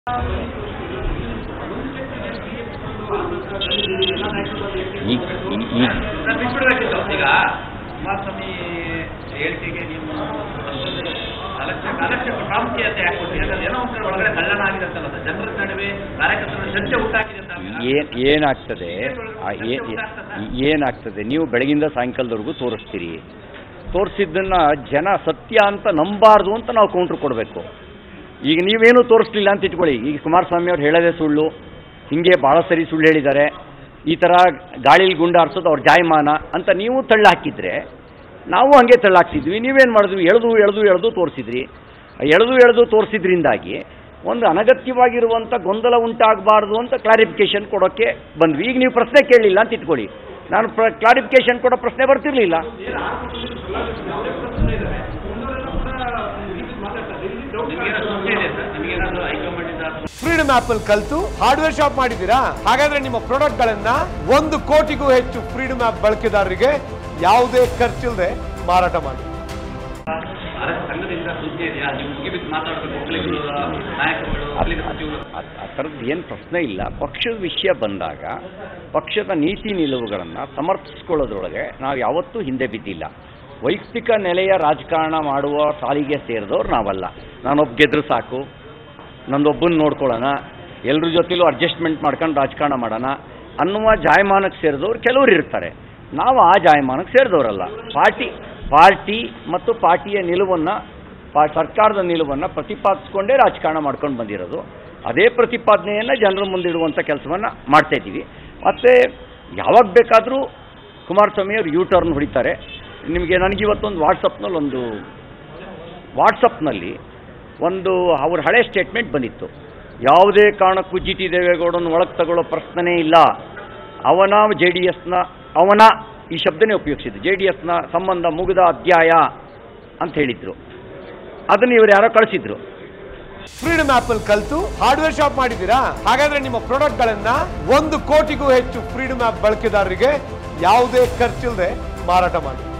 ಈಗ ಈ- ಈ ನಾನು ಬಿಟ್ಬಿಡ್ಬೇಕಿತ್ತು ಈಗ ಕುಮಾರಸ್ವಾಮಿ ಹೇಳಿಕೆಗೆ ನೀವು ಅಲಕ್ಷ್ಯ ಅಲಕ್ಷ್ಯ ಪ್ರಾಮುಖ್ಯತೆ ಯಾಕೆ ಕೊಡ್ತೀರಿ ಯಾಕಂದ್ರೆ ಏನೋ ಒಂದ್ ಕಡೆ ಒಳಗಡೆ ಕಳ್ಳನ ಆಗಿದೆ ಅಂತಲ್ಲ ಅದು ಜನರ ನಡುವೆ ಕಾರ್ಯಕರ್ತರ ಚರ್ಚೆ ಉಂಟಾಗಿದೆ ಅಂತ ಏನ್ ಏನಾಗ್ತದೆ ಆ ಏ- ಏ- ಏನಾಗ್ತದೆ ನೀವು ಬೆಳಗಿಂದ ಸಾಯಂಕಾಲದವರೆಗೂ ತೋರಿಸ್ತೀರಿ ತೋರಿಸಿದ್ದನ್ನ ಜನ ಸತ್ಯ ಅಂತ ನಂಬಾರ್ದು ಅಂತ ನಾವು ಕೌಂಟ್ರ್ ಕೊಡಬೇಕು ಈಗ ನೀವೇನು ತೋರಿಸ್ಲಿಲ್ಲ ಅಂತ ಇಟ್ಕೊಳ್ಳಿ ಈಗ ಕುಮಾರಸ್ವಾಮಿ ಅವ್ರು ಹೇಳೋದೇ ಸುಳ್ಳು ಹಿಂಗೆ ಭಾಳ ಸರಿ ಸುಳ್ಳು ಹೇಳಿದ್ದಾರೆ ಈ ಥರ ಗಾಳಿಲಿ ಗುಂಡಾರಿಸೋದು ಅವ್ರ ಜಾಯಮಾನ ಅಂತ ನೀವು ತಳ್ಳು ಹಾಕಿದ್ರೆ ನಾವು ಹಂಗೆ ತಳ್ಳು ಹಾಕ್ತಿದ್ವಿ ನೀವೇನು ಮಾಡಿದ್ವಿ ಎಳೆದು ಎಳೆದು ಎಳೆದು ತೋರಿಸಿದ್ರಿ ಎಳೆದು ಎಳೆದು ತೋರಿಸಿದ್ರಿಂದಾಗಿ ಒಂದು ಅನಗತ್ಯವಾಗಿರುವಂಥ ಗೊಂದಲ ಉಂಟಾಗಬಾರ್ದು ಅಂತ ಕ್ಲಾರಿಫಿಕೇಶನ್ ಕೊಡೋಕ್ಕೆ ಬಂದ್ವಿ ಈಗ ನೀವು ಪ್ರಶ್ನೆ ಕೇಳಲಿಲ್ಲ ಅಂತ ಇಟ್ಕೊಳ್ಳಿ ನಾನು ಪ್ರ ಕ್ಲಾರಿಫಿಕೇಶನ್ ಕೊಡೋ ಪ್ರಶ್ನೆ ಬರ್ತಿರ್ಲಿಲ್ಲ ನಿಮಗೇನೋ ಸಂಶಯ ಇದೆ ಸರ್ ನಿಮಗೇನಾದ್ರೂ ಹೈಕಮಾಂಡಿಂದ ಫ್ರೀಡಮ್ ಆಪ್ ಅಲ್ಲಿ ಕಲ್ತು ಹಾರ್ಡ್ವೇರ್ ಶಾಪ್ ಮಾಡಿದ್ದೀರಾ ಹಾಗಾದ್ರೆ ನಿಮ್ಮ ಪ್ರಾಡಕ್ಟ್ ಗಳನ್ನ ಒಂದು ಕೋಟಿಗೂ ಹೆಚ್ಚು ಫ್ರೀಡಮ್ ಆಪ್ ಬಳಕೆದಾರರಿಗೆ ಯಾವುದೇ ಖರ್ಚಿಲ್ಲದೆ ಮಾರಾಟ ಮಾಡಿ ಅರ ಸಂಘದಿಂದ ಸೂಚನೆ ಇದೆಯಾ ನೀವು ಮುಗಿಬಿಟ್ಟು ಮಾತಾಡಬೇಕು ಒಕ್ಕಲಿಗರು ನಾಯಕರುಗಳು ಒಕ್ಕಲಿಗ ಸಚಿವರು ಆ ಥರದ್ದು ಏನು ಪ್ರಶ್ನೆ ಇಲ್ಲ ಪಕ್ಷದ ವಿಷಯ ಬಂದಾಗ ಪಕ್ಷದ ನೀತಿ ನಿಲುವುಗಳನ್ನು ಸಮರ್ಥಿಸ್ಕೊಳ್ಳೋದ್ರೊಳಗೆ ನಾವು ಯಾವತ್ತೂ ಹಿಂದೆ ಬಿದ್ದಿಲ್ಲ ವೈಯಕ್ತಿಕ ನೆಲೆಯ ರಾಜಕಾರಣ ಮಾಡುವ ಸಾಲಿಗೆ ಸೇರಿದವ್ರು ನಾವಲ್ಲ ನಾನೊಬ್ಬ ಗೆದ್ರು ಸಾಕು ನಂದೊಬ್ಬನ ನೋಡ್ಕೊಳ್ಳೋಣ ಎಲ್ಲರ ಜೊತೆಲೂ ಅಡ್ಜಸ್ಟ್ಮೆಂಟ್ ಮಾಡ್ಕೊಂಡು ರಾಜಕಾರಣ ಮಾಡೋಣ ಅನ್ನುವ ಜಾಯಮಾನಕ್ಕೆ ಸೇರಿದವ್ರು ಕೆಲವರು ಇರ್ತಾರೆ ನಾವು ಆ ಜಾಯಮಾನಕ್ಕೆ ಸೇರಿದವರಲ್ಲ ಪಾರ್ಟಿ ಪಾರ್ಟಿ ಮತ್ತು ಪಾರ್ಟಿಯ ನಿಲುವನ್ನು ಪಾ ಸರ್ಕಾರದ ನಿಲುವನ್ನು ಪ್ರತಿಪಾದಿಸ್ಕೊಂಡೇ ರಾಜಕಾರಣ ಮಾಡ್ಕೊಂಡು ಬಂದಿರೋದು ಅದೇ ಪ್ರತಿಪಾದನೆಯನ್ನು ಜನರ ಮುಂದಿಡುವಂಥ ಕೆಲಸವನ್ನು ಮಾಡ್ತಾ ಇದ್ದೀವಿ ಮತ್ತು ಯಾವಾಗ ಬೇಕಾದರೂ ಕುಮಾರಸ್ವಾಮಿ ಅವರು ಯೂ ಟರ್ನ್ ಹೊಡಿತಾರೆ ನಿಮಗೆ ನನಗಿವತ್ತೊಂದು ವಾಟ್ಸಪ್ನಲ್ಲಿ ಒಂದು ವಾಟ್ಸಪ್ನಲ್ಲಿ ಒಂದು ಅವ್ರ ಹಳೆ ಸ್ಟೇಟ್ಮೆಂಟ್ ಬಂದಿತ್ತು ಯಾವುದೇ ಕಾರಣಕ್ಕೂ ಜಿ ಟಿ ದೇವೇಗೌಡನ ಒಳಗೆ ತಗೊಳ್ಳೋ ಪ್ರಶ್ನೆ ಇಲ್ಲ ಅವನ ಜೆ ಡಿ ಎಸ್ನ ಅವನ ಈ ಶಬ್ದನೇ ಉಪಯೋಗಿಸಿದ್ದು ಜೆ ಡಿ ಎಸ್ನ ಸಂಬಂಧ ಮುಗಿದ ಅಧ್ಯಾಯ ಅಂತ ಹೇಳಿದ್ರು ಅದನ್ನು ಇವರು ಯಾರೋ ಕಳಿಸಿದ್ರು ಫ್ರೀಡಮ್ ಆಪ್ ಅಲ್ಲಿ ಕಲ್ತು ಹಾರ್ಡ್ವೇರ್ ಶಾಪ್ ಮಾಡಿದ್ದೀರಾ ಹಾಗಾದ್ರೆ ನಿಮ್ಮ ಪ್ರಾಡಕ್ಟ್ ಗಳನ್ನ ಒಂದು ಕೋಟಿಗೂ ಹೆಚ್ಚು ಫ್ರೀಡಮ್ ಆಪ್ ಬಳಕೆದಾರರಿಗೆ ಯಾವುದೇ ಖರ್ಚಿಲ್ಲದೆ ಮಾರಾಟ ಮಾಡಿ